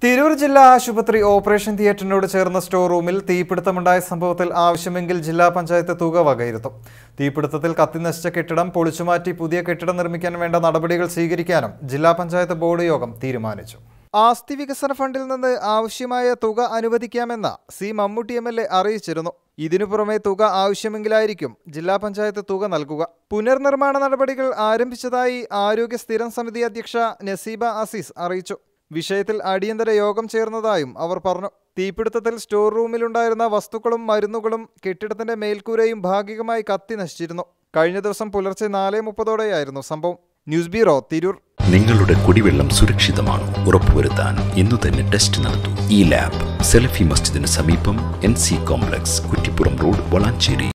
തിരൂർ ജില്ലാ ആശുപത്രി ഓപ്പറേഷൻ തിയേറ്ററിനോട് ചേർന്ന സ്റ്റോർ റൂമിൽ തീപിടുത്തമുണ്ടായ സംഭവത്തിൽ ആവശ്യമെങ്കിൽ ജില്ലാ പഞ്ചായത്ത് തുക വകയിരുത്തും തീപിടുത്തത്തിൽ കത്തിനശിച്ച കെട്ടിടം പൊളിച്ചുമാറ്റി പുതിയ കെട്ടിടം നിർമ്മിക്കാൻ വേണ്ട നടപടികൾ സ്വീകരിക്കാനും ജില്ലാ പഞ്ചായത്ത് ബോർഡ് യോഗം തീരുമാനിച്ചു ആസ്തി വികസന ഫണ്ടിൽ നിന്ന് ആവശ്യമായ തുക അനുവദിക്കാമെന്ന് C Mammootty M L A അറിയിച്ചിരുന്നു ഇതിനു പുറമെ തുക ആവശ്യമെങ്കിലായിരിക്കും ജില്ലാ പഞ്ചായത്ത് തുക നൽകുക പുനർനിർമ്മാണ നടപടികൾ ആരംഭിച്ചതായി ആരോഗ്യ സ്ഥിരം സമിതി അധ്യക്ഷ നസീബ അസീസ് അറിയിച്ചു വിഷയത്തിൽ അടിയന്തര യോഗം ചേർന്നതായും അവർ പറഞ്ഞു തീപിടുത്തത്തിൽ സ്റ്റോർ റൂമിലുണ്ടായിരുന്ന വസ്തുക്കളും മരുന്നുകളും കെട്ടിടത്തിന്റെ മേൽക്കൂരയും ഭാഗികമായി കത്തി നശിച്ചിരുന്നു കഴിഞ്ഞ ദിവസം പുലർച്ചെ നാല് മുപ്പതോടെയായിരുന്നു സംഭവം ന്യൂസ് ബ്യൂറോ തിരൂർ നിങ്ങളുടെ കുടിവെള്ളം സുരക്ഷിതമാണ് ഉറപ്പുവരുത്താൻ ഇന്നു തന്നെ ടെസ്റ്റ് നടത്തൂ ഈ ലാബ് സെലഫി മസ്ജിദിന് സമീപം N C complex Kuttippuram road Valanchery